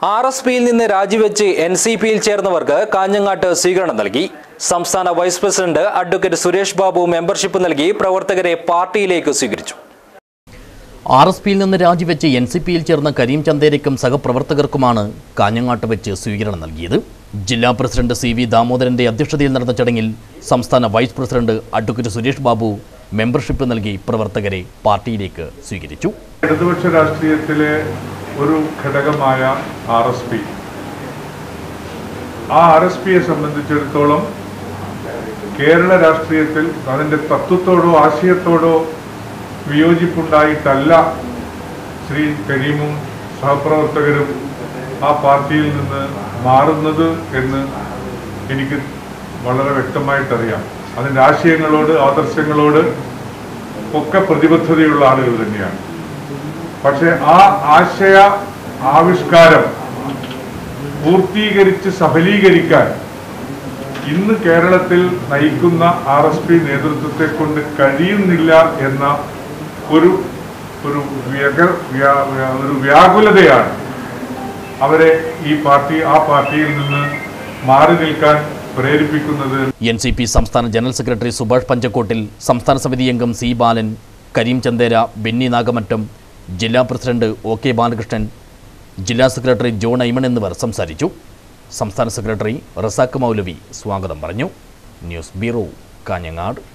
R S പിയിൽ നിന്ന് രാജിവെച്ച് എൻ സി പിയിൽ ചേർന്നവർക്ക് കാഞ്ഞങ്ങാട്ട് സ്വീകരണം നൽകി സംസ്ഥാന vice president advocate Suresh Babu membership നൽകി പ്രവർത്തകരെ പാർട്ടിയിലേക്ക് സ്വീകരിച്ചു ആർ എസ് പിയിൽ നിന്ന് രാജിവെച്ച് എൻ സി പിയിൽ ചേർന്ന കരീം ചന്ദേരയ്ക്കും സഹപ്രവർത്തകർക്കുമാണ് കാഞ്ഞങ്ങാട്ട് വെച്ച് സ്വീകരണം നൽകിയത് ജില്ലാ പ്രസിഡന്റ് സി വി ദാമോദരന്റെ അധ്യക്ഷതയിൽ നടന്ന ചടങ്ങിൽ സംസ്ഥാന vice president advocate Suresh Babu membership നൽകി പ്രവർത്തകരെ പാർട്ടിയിലേക്ക് സ്വീകരിച്ചു ഇടതുപക്ഷ രാഷ്ട്രീയത്തിലെ ഒരു ഘടകമായ ആർ എസ് പി ആ ആർ എസ് പിയെ സംബന്ധിച്ചിടത്തോളം കേരള രാഷ്ട്രീയത്തിൽ അതിൻ്റെ തത്വത്തോടോ ആശയത്തോടോ വിയോജിപ്പുണ്ടായിട്ടല്ല ശ്രീ കരീമും സഹപ്രവർത്തകരും ആ പാർട്ടിയിൽ നിന്ന് മാറുന്നത് എന്ന് എനിക്ക് വളരെ വ്യക്തമായിട്ടറിയാം അതിൻ്റെ ആശയങ്ങളോട് ആദർശങ്ങളോട് ഒക്കെ പ്രതിബദ്ധതയുള്ള ആളുകൾ തന്നെയാണ് പക്ഷെ ആ ആശയ ആവിഷ്കാരം പൂർത്തീകരിച്ച് സഫലീകരിക്കാൻ ഇന്ന് കേരളത്തിൽ നയിക്കുന്ന ആർ എസ് പി നേതൃത്വത്തെ കൊണ്ട് കഴിയുന്നില്ല എന്ന ഒരു ഒരു വ്യക വ്യാ- വ്യാ- ഒരു വ്യാകുലതയാണ് അവരെ ഈ പാർട്ടി ആ പാർട്ടിയിൽ നിന്ന് മാറി നിൽക്കാൻ പ്രേരിപ്പിക്കുന്നത് എൻ സി പി സംസ്ഥാന ജനറൽ സെക്രട്ടറി സുഭാഷ് പഞ്ചക്കോട്ടിൽ സംസ്ഥാന സമിതി അംഗം സി ബാലൻ കരീം ചന്ദേര ബെന്നി നാഗമറ്റം ജില്ലാ പ്രസിഡന്റ് ഒ കെ ബാലകൃഷ്ണൻ ജില്ലാ സെക്രട്ടറി ജോൺ ഐമൺ എന്നിവർ സംസാരിച്ചു സംസ്ഥാന സെക്രട്ടറി റസാഖ് മൗലവി സ്വാഗതം പറഞ്ഞു ന്യൂസ് ബ്യൂറോ കാഞ്ഞങ്ങാട്